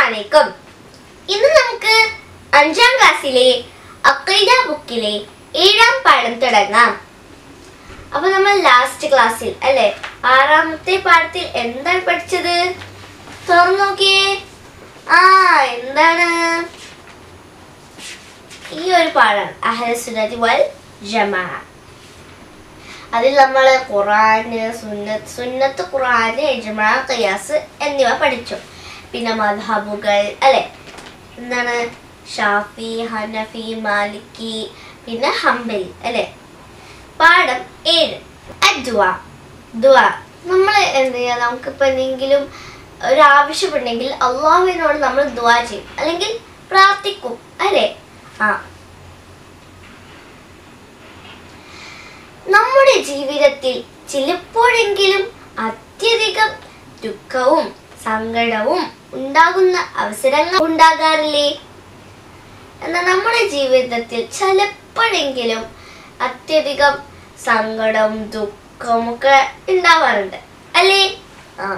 അലൈക്കും ഇന്ന് നമുക്ക് അഞ്ചാം ക്ലാസ്സിലെ അക്കൈദ ബുക്കിലെ ഏഴാം പാഠം തുടങ്ങാം അപ്പൊ നമ്മൾ ലാസ്റ്റ് ക്ലാസ്സിൽ അല്ലെ ആറാമത്തെ പാഠത്തിൽ എന്താണ് പഠിച്ചത് തുറന്നു നോക്കിയേ ആ എന്താണ് ഈ ഒരു പാഠം അഹസുനതി വൽ ജമാ അതിൽ നമ്മൾ ഖുറാന് സുന്നത്ത് സുന്നത്ത് ഖുറാന് ഇജ്മാ ഖിയാസ് എന്നിവ പഠിച്ചു പിന്നെ മദ്ഹബുകൾ അല്ലെ എന്താണ് ഷാഫി ഹനഫി മാലിക്കി പിന്നെ ഹംബലി അല്ലെ പാഠം ഏഴ് അദ്വ ദുവ നമ്മൾ എന്ത് ചെയ്യുക നമുക്കിപ്പോൾ എന്തെങ്കിലും ഒരു ആവശ്യമുണ്ടെങ്കിൽ അള്ളാഹുവിനോട് നമ്മൾ ദുവ ചെയ്യും അല്ലെങ്കിൽ പ്രാർത്ഥിക്കും അല്ലേ ആ നമ്മുടെ ജീവിതത്തിൽ ചിലപ്പോഴെങ്കിലും അത്യധികം ദുഃഖവും സങ്കടവും ഉണ്ടാകുന്ന അവസരങ്ങൾ ഉണ്ടാകാറില്ലേ എന്നാൽ നമ്മുടെ ജീവിതത്തിൽ ചിലപ്പോഴെങ്കിലും അത്യധികം സങ്കടം ദുഃഖവും ഒക്കെ ഉണ്ടാവാറുണ്ട് അല്ലേ ആ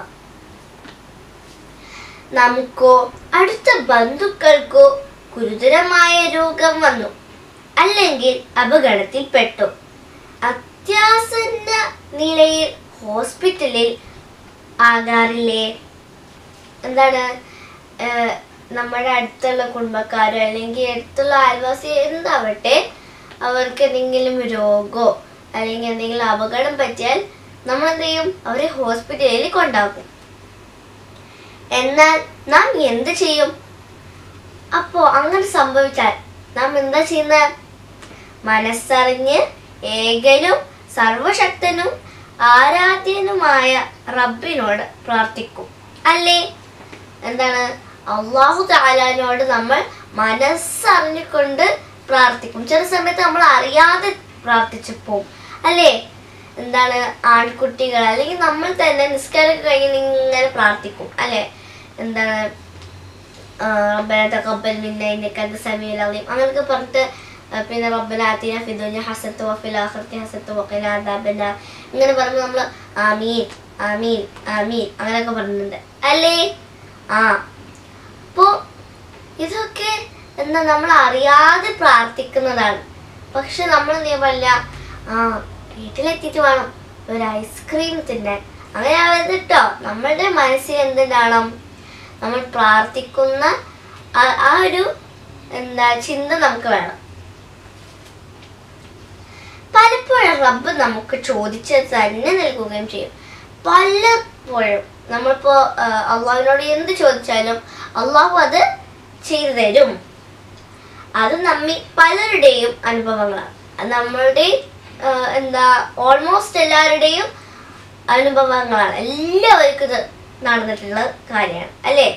നമുക്കോ അടുത്ത ബന്ധുക്കൾക്കോ ഗുരുതരമായ രോഗം വന്നു അല്ലെങ്കിൽ അപകടത്തിൽപ്പെട്ടു അത്യാസന്ന നിലയിൽ ഹോസ്പിറ്റലിൽ ആകാറില്ലേ എന്താണ് ഏഹ്, നമ്മുടെ അടുത്തുള്ള കുടുംബക്കാരോ അല്ലെങ്കിൽ അടുത്തുള്ള അയൽവാസി എന്താവട്ടെ അവർക്ക് എന്തെങ്കിലും രോഗമോ അല്ലെങ്കിൽ എന്തെങ്കിലും അപകടം പറ്റിയാൽ നമ്മൾ എന്ത് ചെയ്യും അവരെ ഹോസ്പിറ്റലിൽ കൊണ്ടാക്കും എന്നാൽ നാം എന്ത് ചെയ്യും അപ്പോ അങ്ങനെ സംഭവിച്ചാൽ നാം എന്താ ചെയ്യുന്നത് മനസ്സറിഞ്ഞ് ഏകനും സർവശക്തനും ആരാധ്യനുമായ റബ്ബിനോട് പ്രാർത്ഥിക്കും അല്ലേ എന്താണ് അള്ളാഹു താലാനോട് നമ്മൾ മനസ്സറിഞ്ഞുകൊണ്ട് പ്രാർത്ഥിക്കും ചില സമയത്ത് നമ്മൾ അറിയാതെ പ്രാർത്ഥിച്ചു പോവും അല്ലേ എന്താണ് ആൺകുട്ടികൾ അല്ലെങ്കിൽ നമ്മൾ തന്നെ നിസ്കാരം കഴിഞ്ഞ് ഇങ്ങനെ പ്രാർത്ഥിക്കും അല്ലേ എന്താണ് റബ്ബന തഖബ്ബൽ മിന്ന ഇന്നക അൻത സമീഉൽ അലീം അങ്ങനെയൊക്കെ പറഞ്ഞിട്ട് ആ, പിന്നെ റബ്ബന ആതിന ഫി ദുനിയ ഹസനത വഫിൽ ആഖിറതി ഹസനത വഖിന അദാബന്നാർ ഇങ്ങനെ പറഞ്ഞ് നമ്മൾ ആമീൻ ആമീൻ ആമീൻ അങ്ങനെയൊക്കെ പറയുന്നുണ്ട് അല്ലേ ആ അപ്പോ ഇതൊക്കെ എന്താ നമ്മൾ അറിയാതെ പ്രാർത്ഥിക്കുന്നതാണ് പക്ഷെ നമ്മൾ എന്ത് ചെയ്യാൻ പാടില്ല ആ വീട്ടിലെത്തിയിട്ട് വേണം ഒരു ഐസ്ക്രീം തിന്നാൻ അങ്ങനെ ആവരുത് കേട്ടോ നമ്മളുടെ മനസ്സിൽ എന്തുണ്ടാവണം നമ്മൾ പ്രാർത്ഥിക്കുന്ന ആ- ആ ഒരു എന്താ ചിന്ത നമുക്ക് വേണം പലപ്പോഴും റബ്ബ് നമുക്ക് ചോദിച്ചത് തന്നെ നൽകുകയും ചെയ്യും പലപ്പോഴും നമ്മളിപ്പോ ആ, അള്ളാഹുവിനോട് എന്ത് ചോദിച്ചാലും അള്ളാഹു അത് ചെയ്തു തരും അത് നമ്മി പലരുടെയും അനുഭവങ്ങളാണ് അത് നമ്മളുടെ ആ, എന്താ ഓൾമോസ്റ്റ് എല്ലാവരുടെയും അനുഭവങ്ങളാണ് എല്ലാവർക്കും ഇത് നടന്നിട്ടുള്ള കാര്യമാണ് അല്ലേ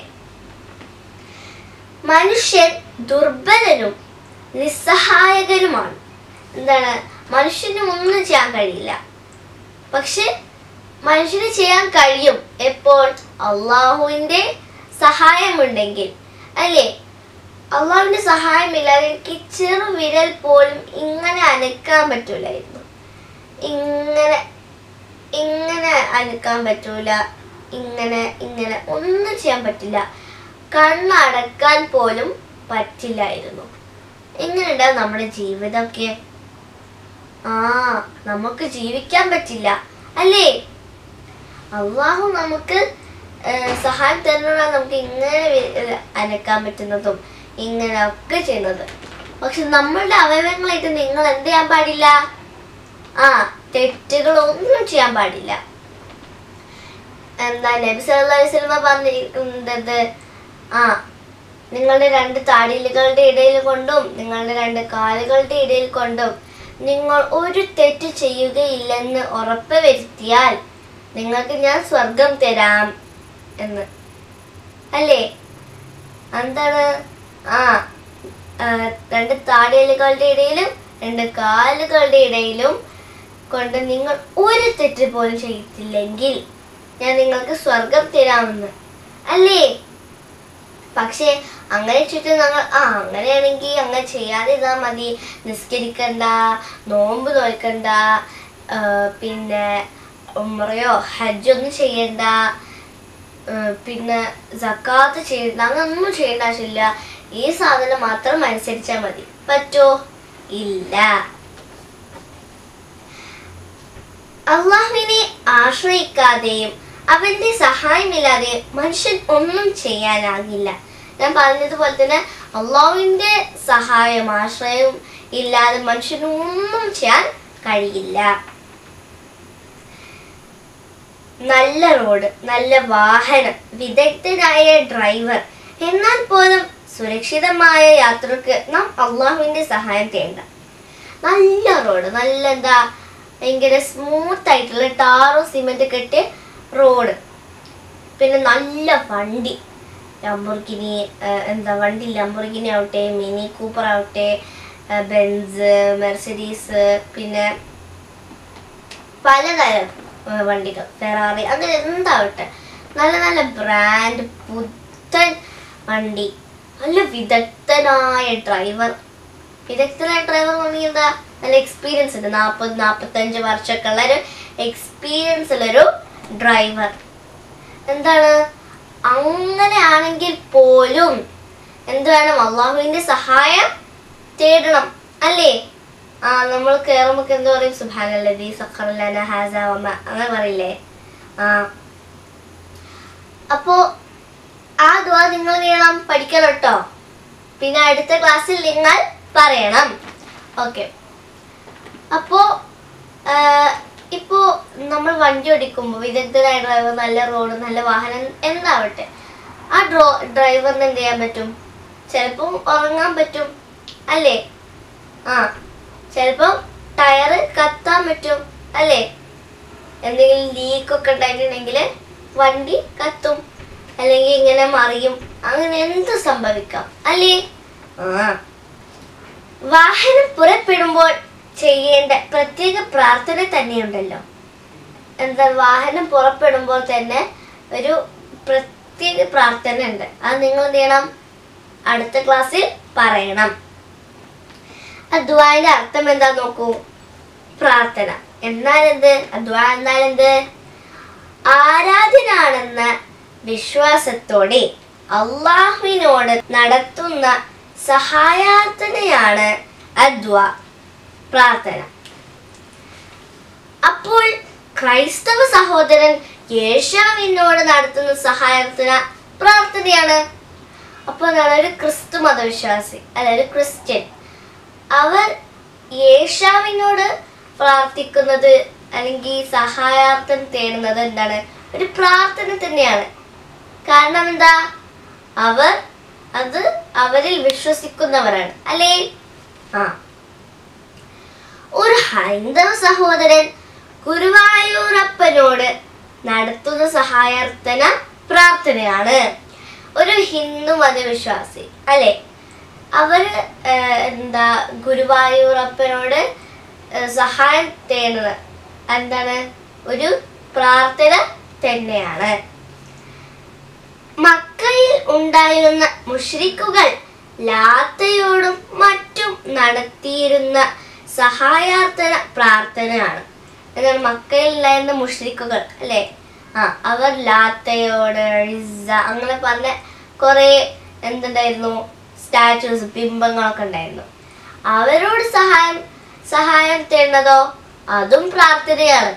മനുഷ്യൻ ദുർബലനും നിസ്സഹായകനുമാണ് എന്താണ് മനുഷ്യന് ഒന്നും ചെയ്യാൻ കഴിയില്ല പക്ഷെ മനുഷ്യന് ചെയ്യാൻ കഴിയും എപ്പോൾ അള്ളാഹുവിൻ്റെ സഹായമുണ്ടെങ്കിൽ അല്ലേ അള്ളാഹുവിൻ്റെ സഹായമില്ലാതെ എനിക്ക് ചെറു വിരൽ പോലും ഇങ്ങനെ അനക്കാൻ പറ്റൂലായിരുന്നു ഇങ്ങനെ ഇങ്ങനെ അനക്കാൻ പറ്റൂല ഇങ്ങനെ ഇങ്ങനെ ഒന്നും ചെയ്യാൻ പറ്റില്ല കണ്ണടക്കാൻ പോലും പറ്റില്ലായിരുന്നു എങ്ങനെയുണ്ടാവും നമ്മുടെ ജീവിതമൊക്കെ ആ നമുക്ക് ജീവിക്കാൻ പറ്റില്ല അല്ലേ അള്ളാഹു നമുക്ക് ഏഹ്, സഹായം തരുന്നതാണ് നമുക്ക് ഇങ്ങനെ വി- ഏഹ്, അനക്കാൻ പറ്റുന്നതും ഇങ്ങനെ ഒക്കെ ചെയ്യുന്നത് പക്ഷെ നമ്മളുടെ അവയവങ്ങളായിട്ട് നിങ്ങൾ എന്ത് ചെയ്യാൻ പാടില്ല ആ തെറ്റുകളൊന്നും ചെയ്യാൻ പാടില്ല എന്താ നബി സല്ലല്ലാഹു അലൈഹി വസല്ലമ പറഞ്ഞിരിക്കുന്നത് ആ നിങ്ങളുടെ രണ്ട് താടിലുകളുടെ ഇടയിൽ കൊണ്ടും നിങ്ങളുടെ രണ്ട് കാലുകളുടെ ഇടയിൽ കൊണ്ടും നിങ്ങൾ ഒരു തെറ്റ് ചെയ്യുകയില്ലെന്ന് ഉറപ്പ് വരുത്തിയാൽ നിങ്ങൾക്ക് ഞാൻ സ്വർഗം തരാം എന്ന് അല്ലേ എന്താണ് ആ ആ, രണ്ട് താടിയലുകളുടെ ഇടയിലും രണ്ട് കാലുകളുടെ ഇടയിലും കൊണ്ട് നിങ്ങൾ ഒരു തെറ്റ് പോലും ചെയ്തില്ലെങ്കിൽ ഞാൻ നിങ്ങൾക്ക് സ്വർഗം തരാമെന്ന് അല്ലേ പക്ഷേ അങ്ങനെ ചുറ്റും ഞങ്ങൾ ആ അങ്ങനെയാണെങ്കിൽ അങ്ങനെ ചെയ്യാതെ ഇതാ മതി നിസ്കരിക്കണ്ട നോമ്പ് നോക്കണ്ട ആ, പിന്നെ ഉമ്രയോ ഹജ്ജൊന്നും ചെയ്യണ്ട ഏഹ് പിന്നെ സക്കാത്ത് ചെയ്യണ്ട അങ്ങനൊന്നും ചെയ്യേണ്ട ആവശ്യമില്ല ഈ സാധനം മാത്രം അനുസരിച്ചാൽ മതി പറ്റോ ഇല്ല അള്ളാഹുവിനെ ആശ്രയിക്കാതെയും അവന്റെ സഹായമില്ലാതെയും മനുഷ്യൻ ഒന്നും ചെയ്യാനാകില്ല ഞാൻ പറഞ്ഞതുപോലെ തന്നെ അള്ളാഹുവിന്റെ സഹായം ആശ്രയവും ഇല്ലാതെ മനുഷ്യന് ഒന്നും ചെയ്യാൻ കഴിയില്ല നല്ല റോഡ് നല്ല വാഹനം വിദഗ്ധനായ ഡ്രൈവർ എന്നാൽ പോലും സുരക്ഷിതമായ യാത്രക്ക് നാം അള്ളാഹുവിന്റെ സഹായം തേണ്ട നല്ല റോഡ് നല്ല എന്താ ഭയങ്കര സ്മൂത്ത് ആയിട്ടുള്ള ടാറും സിമെന്റ് കെട്ടിയ റോഡ് പിന്നെ നല്ല വണ്ടി ലംബോർഗിനി എന്താ വണ്ടി ലംബോർഗിനി ആവട്ടെ മിനി കൂപ്പർ ആവട്ടെ ആ, ബെൻസ് മെർസിഡീസ് പിന്നെ പലതരം ആ, വണ്ടികൾ ഫെറാറി അങ്ങനെ എന്താവട്ടെ നല്ല നല്ല ബ്രാൻഡ് പുത്തൻ വണ്ടി നല്ല വിദഗ്ധനായ ഡ്രൈവർ വിദഗ്ധനായ ഡ്രൈവർ പറഞ്ഞാൽ എന്താ നല്ല എക്സ്പീരിയൻസ് ഉണ്ട് നാൽപ്പത് നാൽപ്പത്തഞ്ച് വർഷമൊക്കെ ഉള്ള ഒരു എക്സ്പീരിയൻസ് ഉള്ളൊരു ഡ്രൈവർ എന്താണ് അങ്ങനെയാണെങ്കിൽ പോലും എന്ത് വേണം അള്ളാഹുവിന്റെ സഹായം തേടണം അല്ലേ ആ നമ്മൾ കയറുമ്പോൾ എന്ത് പറയും സുബാനല്ലതി സഖറലന ഹാസ വമ അങ്ങനെ പറയില്ലേ ആ അപ്പോ ആ ദുആ നിങ്ങൾ ചെയ്യണം പഠിക്കണം കേട്ടോ പിന്നെ അടുത്ത ക്ലാസ്സിൽ നിങ്ങൾ പറയണം ഓക്കെ അപ്പോ ആ, ഇപ്പോ നമ്മൾ വണ്ടി ഓടിക്കുമ്പോൾ വിദഗ്ധനായ ഡ്രൈവർ നല്ല റോഡ് നല്ല വാഹനം എന്താവട്ടെ ആ ഡ്രോ ഡ്രൈവറിന് എന്ത് ചെയ്യാൻ പറ്റും ചിലപ്പം ഉറങ്ങാൻ പറ്റും അല്ലേ ആ ചിലപ്പം ടയറ് കത്താൻ പറ്റും അല്ലേ എന്തെങ്കിലും ലീക്കൊക്കെ ഉണ്ടായിട്ടുണ്ടെങ്കിൽ വണ്ടി കത്തും അല്ലെങ്കിൽ ഇങ്ങനെ മറിയും അങ്ങനെ എന്ത് സംഭവിക്കാം അല്ലേ ആ വാഹനം പുറപ്പെടുമ്പോൾ ചെയ്യേണ്ട പ്രത്യേക പ്രാർത്ഥന തന്നെയുണ്ടല്ലോ എന്താ വാഹനം പുറപ്പെടുമ്പോൾ തന്നെ ഒരു പ്രത്യേക പ്രാർത്ഥന ഉണ്ട് അത് നിങ്ങൾ എന്ത് ചെയ്യണം അടുത്ത ക്ലാസ്സിൽ പറയണം അദ്വാന്റെ അർത്ഥം എന്താ നോക്കൂ പ്രാർത്ഥന എന്നാൽ എന്ത് അദ്വാ എന്നാൽ എന്ത് ആരാധനാണെന്ന വിശ്വാസത്തോടെ അള്ളാഹുവിനോട് നടത്തുന്ന സഹായാർത്ഥനയാണ് അദ്വ പ്രാർത്ഥന അപ്പോൾ ക്രൈസ്തവ സഹോദരൻ യേശാവിനോട് നടത്തുന്ന സഹായാർത്ഥന പ്രാർത്ഥനയാണ് അപ്പോൾ എന്താണ് ഒരു ക്രിസ്തു മതവിശ്വാസി അല്ല ഒരു ക്രിസ്ത്യൻ അവർ യേശാവിനോട് പ്രാർത്ഥിക്കുന്നത് അല്ലെങ്കിൽ സഹായാർത്ഥം തേടുന്നത് എന്താണ് ഒരു പ്രാർത്ഥന തന്നെയാണ് കാരണം എന്താ അവർ അത് അവരിൽ വിശ്വസിക്കുന്നവരാണ് അല്ലേ ആ ഒരു ഹൈന്ദവ സഹോദരൻ ഗുരുവായൂരപ്പനോട് നടത്തുന്ന സഹായാർത്ഥന പ്രാർത്ഥനയാണ് ഒരു ഹിന്ദു മതവിശ്വാസി അല്ലെ അവര് ഏഹ്, എന്താ ഗുരുവായൂരപ്പനോട് ഏഹ്, സഹായം തേടുന്നത് എന്താണ് ഒരു പ്രാർത്ഥന തന്നെയാണ് മക്കയിൽ ഉണ്ടായിരുന്ന മുഷ്രിക്കുകൾ ലാത്തയോടും മറ്റും നടത്തിയിരുന്ന സഹായാർത്ഥന പ്രാർത്ഥനയാണ് എന്നാൽ മക്കയിൽ ഉണ്ടായിരുന്ന മുഷ്രിക്കുകൾ അല്ലേ ആ അവർ ലാത്തയോട് ഇസ്സ അങ്ങനെ പറഞ്ഞ കുറെ എന്തുണ്ടായിരുന്നു സ്റ്റാച്യൂസ് ബിംബങ്ങളൊക്കെ ഉണ്ടായിരുന്നു അവരോട് സഹായം സഹായം തേടുന്നതോ അതും പ്രാർത്ഥനയാണ്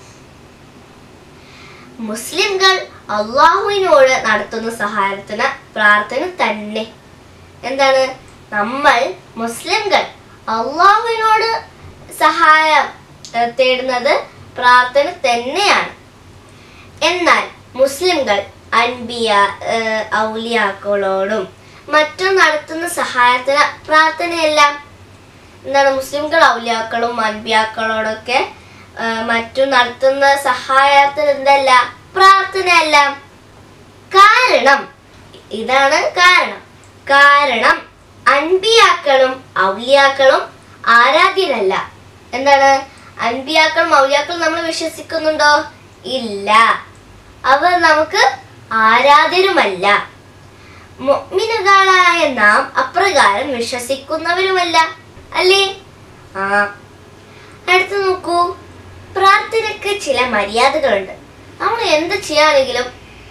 മുസ്ലിംകൾ അള്ളാഹുവിനോട് നടത്തുന്ന സഹായത്തിന് പ്രാർത്ഥന തന്നെ എന്താണ് നമ്മൾ മുസ്ലിംകൾ അള്ളാഹുവിനോട് സഹായം ഏഹ്, തേടുന്നത് പ്രാർത്ഥന തന്നെയാണ് എന്നാൽ മുസ്ലിംകൾ അൻബിയ ഏഹ്, ഔലിയാക്കളോടും മറ്റും നടത്തുന്ന സഹായത്തിന് പ്രാർത്ഥനയെല്ലാം എന്താണ് മുസ്ലിംകൾ ഔലിയാക്കളും അൻബിയാക്കളോടൊക്കെ ആ, മറ്റും നടത്തുന്ന സഹായത്തിന് എന്തല്ല പ്രാർത്ഥനയല്ല കാരണം ഇതാണ് കാരണം കാരണം അൻബിയാക്കളും ഔലിയാക്കളും ആരാധ്യരല്ല എന്താണ് അൻബിയാക്കളും ഔലിയാക്കളും നമ്മൾ വിശ്വസിക്കുന്നുണ്ടോ ഇല്ല അവർ നമുക്ക് ആരാധ്യരുമല്ല മുഅ്മിനുകളായ നാം അപ്രകാരം വിശ്വസിക്കുന്നവരുമല്ല അല്ലേ ആ അടുത്ത് നോക്കൂ പ്രാർത്ഥനയ്ക്ക് ചില മര്യാദകളുണ്ട് നമ്മൾ എന്ത് ചെയ്യുകയാണെങ്കിലും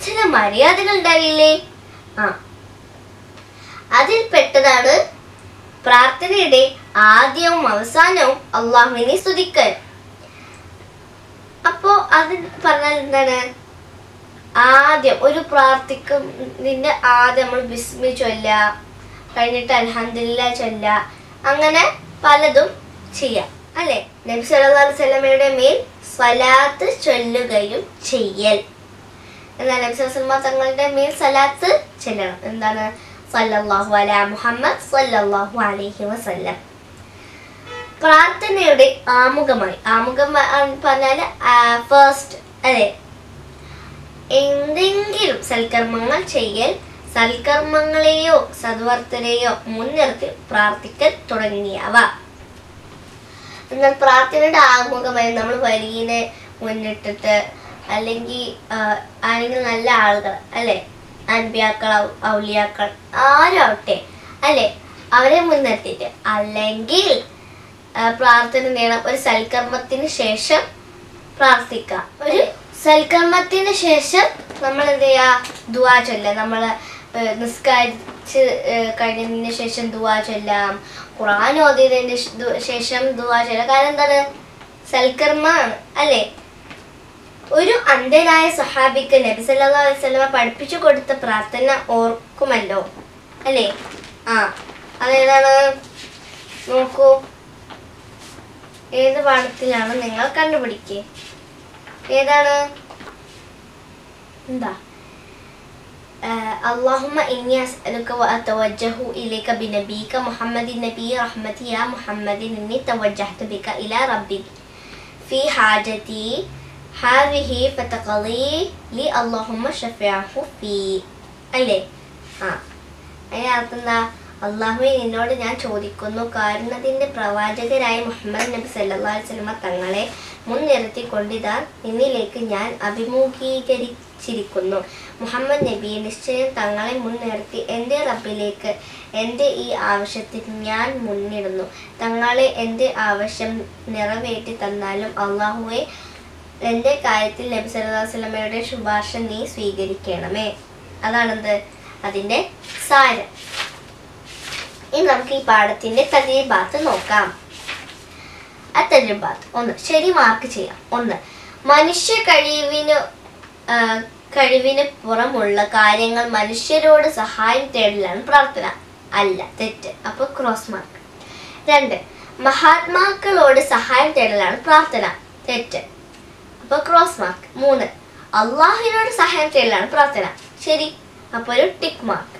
ചില മര്യാദകൾ ഉണ്ടാവില്ലേ ആ അതിൽ പെട്ടതാണ് പ്രാർത്ഥനയുടെ ആദ്യവും അവസാനവും അള്ളാഹുവിനെ സ്തുതിക്കൽ അപ്പോ അത് പറഞ്ഞാൽ എന്താണ് ആദ്യം ഒരു പ്രാർത്ഥിക്കുന്നതിന്റെ ആദ്യം നമ്മൾ ബിസ്മി ചൊല്ല കഴിഞ്ഞിട്ട് അൽഹംദുലില്ല ചൊല്ല അങ്ങനെ പലതും ചെയ്യാം അല്ലെ നബി സല്ലല്ലാഹു അലൈഹി വസല്ലമയുടെ മേൽ സ്വലാത്ത് ചൊല്ലുകയും ചെയ്യൽ എന്നാൽ നബി സല്ലല്ലാഹു അലൈഹി തങ്ങളുടെ മേൽ സ്വലാത്ത് ചെല്ലണം എന്താണ് സല്ലല്ലാഹു അലാ മുഹമ്മദ് സല്ലല്ലാഹു അലൈഹി വസല്ലം പ്രാർത്ഥനയുടെ ആമുഖമായി ആമുഖം പറഞ്ഞാൽ ഫസ്റ്റ് അതെ എന്തെങ്കിലും സൽക്കർമ്മങ്ങൾ ചെയ്യൽ സൽക്കർമ്മങ്ങളെയോ സദ്വർത്തനെയോ മുൻനിർത്തി പ്രാർത്ഥിക്കൽ തുടങ്ങിയവ എന്നാൽ പ്രാർത്ഥനയുടെ ആമുഖമായി നമ്മൾ വലിയനെ മുന്നിട്ടിട്ട് അല്ലെങ്കിൽ ആരെങ്കിലും നല്ല ആളുകൾ അല്ലെ അൻപിയാക്കൾ ഔ- ഔലിയാക്കൾ ആരാവട്ടെ അല്ലെ അവരെ മുൻനിർത്തിയിട്ട് അല്ലെങ്കിൽ ആ, പ്രാർത്ഥന നേടാം ഒരു സൽക്കർമ്മത്തിന് ശേഷം പ്രാർത്ഥിക്കാം ഒരു സൽക്കർമ്മത്തിന് ശേഷം നമ്മൾ എന്ത് ചെയ്യാ ദുവാ ചൊല്ലാം നമ്മൾ നിസ്കരിച്ച് ഏഹ്, കഴിഞ്ഞതിന് ശേഷം ദുവാ ചൊല്ലാം ഖുർആൻ ഓതിയതിന് ശ്- ദു- ശേഷം ദുവാ ചൊല്ലാം കാരണം എന്താണ് സൽക്കർമ്മമാണ് അല്ലേ ഒരു അന്ധനായ സഹാബിക്ക് നബി സല്ലല്ലാഹു അലൈഹി വസല്ലമ പഠിപ്പിച്ചു കൊടുത്ത പ്രാർത്ഥന ഓർക്കുമല്ലോ അല്ലേ ആ അതേതാണ് നോക്കൂ ഏത് പാഠത്തിലാണ് നിങ്ങൾ കണ്ടുപിടിക്കുക ഏതാണ് എന്താ اللهم إني أسألك وأتوجه إليك بنبيك محمد النبي رحمتي يا محمد إني توجهت بك إلى ربي في حاجتي هذه فتقضي لي اللهم شفعه في അല്ലേ ആ അതിനകത്ത് എന്താ അള്ളാഹുവെ നിന്നോട് ഞാൻ ചോദിക്കുന്നു കാരുണ്യത്തിന്റെ പ്രവാചകരായ മുഹമ്മദ് നബി സല്ലല്ലാഹു അലൈഹി വസല്ലമ തങ്ങളെ മുൻനിർത്തിക്കൊണ്ടിതാ നിന്നിലേക്ക് ഞാൻ അഭിമുഖീകരിച്ചിരിക്കുന്നു മുഹമ്മദ് നബിയെ നിശ്ചയം തങ്ങളെ മുൻനിർത്തി എൻ്റെ റബ്ബിലേക്ക് എൻ്റെ ഈ ആവശ്യത്തിന് ഞാൻ മുന്നിടുന്നു തങ്ങളെ എൻ്റെ ആവശ്യം നിറവേറ്റി തന്നാലും അള്ളാഹുവെ എൻ്റെ കാര്യത്തിൽ നബി സല്ലല്ലാഹു അലൈഹി വസല്ലമയുടെ ശുപാർശ നീ സ്വീകരിക്കണമേ അതാണെന്ത് അതിൻ്റെ സാരം ഇനി നമുക്ക് ഈ പാഠത്തിന്റെ തജീബാത്ത് നോക്കാം ആ തജീബാത്ത് ഒന്ന് ശരി മാർക്ക് ചെയ്യാം ഒന്ന് മനുഷ്യ കഴിവിന് ആ, കഴിവിന് പുറമുള്ള കാര്യങ്ങൾ മനുഷ്യരോട് സഹായം തേടലാണ് പ്രാർത്ഥന അല്ല തെറ്റ് അപ്പോൾ ക്രോസ് മാർക്ക് രണ്ട് മഹാത്മാക്കളോട് സഹായം തേടലാണ് പ്രാർത്ഥന തെറ്റ് അപ്പോൾ ക്രോസ് മാർക്ക് മൂന്ന് അള്ളാഹുവിനോട് സഹായം തേടലാണ് പ്രാർത്ഥന ശരി അപ്പോൾ ഒരു ടിക്ക് മാർക്ക്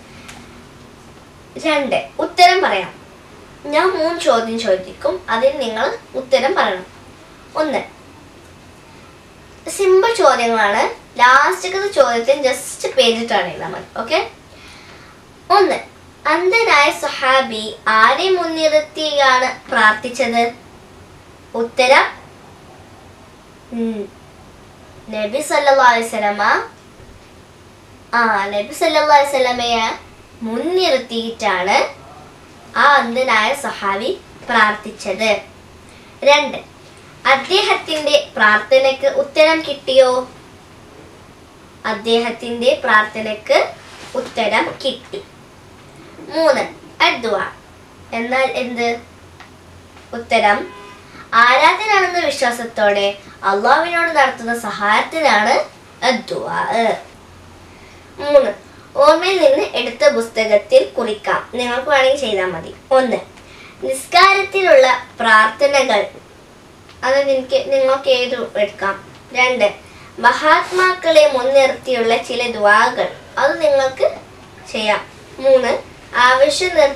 രണ്ട് ഉത്തരം പറയാം ഞാൻ മൂന്ന് ചോദ്യം ചോദിക്കും അതിന് നിങ്ങൾ ഉത്തരം പറയണം ഒന്ന് സിമ്പിൾ ചോദ്യങ്ങളാണ് ലാസ്റ്റത്തെ ചോദ്യത്തിന് ജസ്റ്റ് പേജിട്ടാണ് എഴുതാൻ മതി ഓക്കെ ഒന്ന് അന്ധനായ സഹാബി ആരെ മുൻനിർത്തിയാണ് പ്രാർത്ഥിച്ചത് ഉത്തരം ഉം, നബി സല്ലല്ലാഹു അലൈഹി വസല്ലമ ആ നബി സല്ലല്ലാഹു അലൈഹി വസല്ലമയെ മുൻനിർത്തിയിട്ടാണ് ആ അന്ധനായ സഹാബി പ്രാർത്ഥിച്ചത് രണ്ട് അദ്ദേഹത്തിന്റെ പ്രാർത്ഥനയ്ക്ക് ഉത്തരം കിട്ടിയോ അദ്ദേഹത്തിന്റെ പ്രാർത്ഥനയ്ക്ക് ഉത്തരം കിട്ടി മൂന്ന് അദ്വ എന്നാൽ എന്ത് ഉത്തരം ആരാധനാണെന്ന വിശ്വാസത്തോടെ അള്ളാഹുവിനോട് നടത്തുന്ന സഹായത്തിനാണ് അദ്വ മൂന്ന് ഓർമ്മയിൽ നിന്ന് എടുത്ത പുസ്തകത്തിൽ കുറിക്കാം നിങ്ങൾക്ക് വേണമെങ്കിൽ ചെയ്താൽ മതി ഒന്ന് നിസ്കാരത്തിലുള്ള പ്രാർത്ഥനകൾ അത് എനിക്ക് നിങ്ങൾക്ക് ഏത് എടുക്കാം രണ്ട് മഹാത്മാക്കളെ മുൻനിർത്തിയുള്ള ചില ദ്വാകൾ അത് നിങ്ങൾക്ക് ചെയ്യാം മൂന്ന് ആവശ്യ നിർ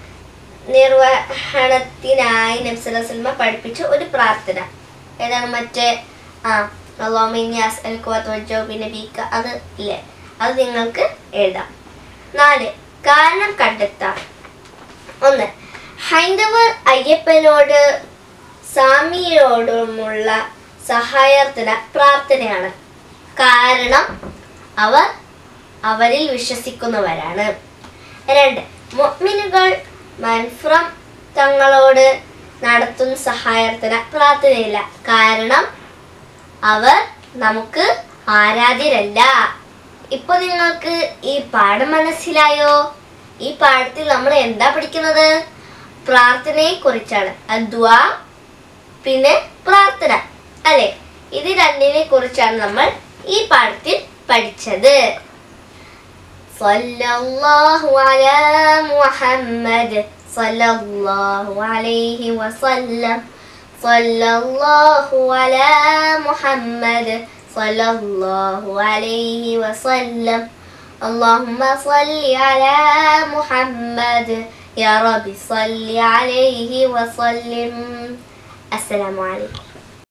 നിർവഹണത്തിനായി നബ്സലമ പഠിപ്പിച്ച ഒരു പ്രാർത്ഥന ഏതാണ് മറ്റേ ആ അള്ളാമിന്യാസ് അൽ പിന്നെ ബീക്ക അത് ഇല്ലേ അത് നിങ്ങൾക്ക് എഴുതാം നാല് കാരണം കണ്ടെത്താം ഒന്ന് ഹൈന്ദവർ അയ്യപ്പനോട് സ്വാമിയോടുമുള്ള സഹായാർത്ഥന പ്രാർത്ഥനയാണ് കാരണം അവർ അവരിൽ വിശ്വസിക്കുന്നവരാണ് രണ്ട് മുഅ്മിനുകൾ മൻഫ്രം തങ്ങളോട് നടത്തുന്ന സഹായാർത്ഥന പ്രാർത്ഥനയില്ല കാരണം അവർ നമുക്ക് ആരാധ്യരല്ല ഇപ്പൊ നിങ്ങൾക്ക് ഈ പാഠം മനസ്സിലായോ ഈ പാഠത്തിൽ നമ്മൾ എന്താ പഠിക്കുന്നത് പ്രാർത്ഥനയെ കുറിച്ചാണ് അദ്വാ പിന്നെ പ്രാർത്ഥന അല്ലെ ഇത് രണ്ടിനെ കുറിച്ചാണ് നമ്മൾ ഈ പാഠത്തിൽ പഠിച്ചത് സല്ലല്ലാഹു അലാ മുഹമ്മദ് സല്ലല്ലാഹു അലൈഹി വസല്ലം സല്ലല്ലാഹു അലാ മുഹമ്മദ് സല്ലല്ലാഹു അലൈഹി വസല്ലം اللهم صل على محمد يا رب صل عليه وسلم السلام عليكم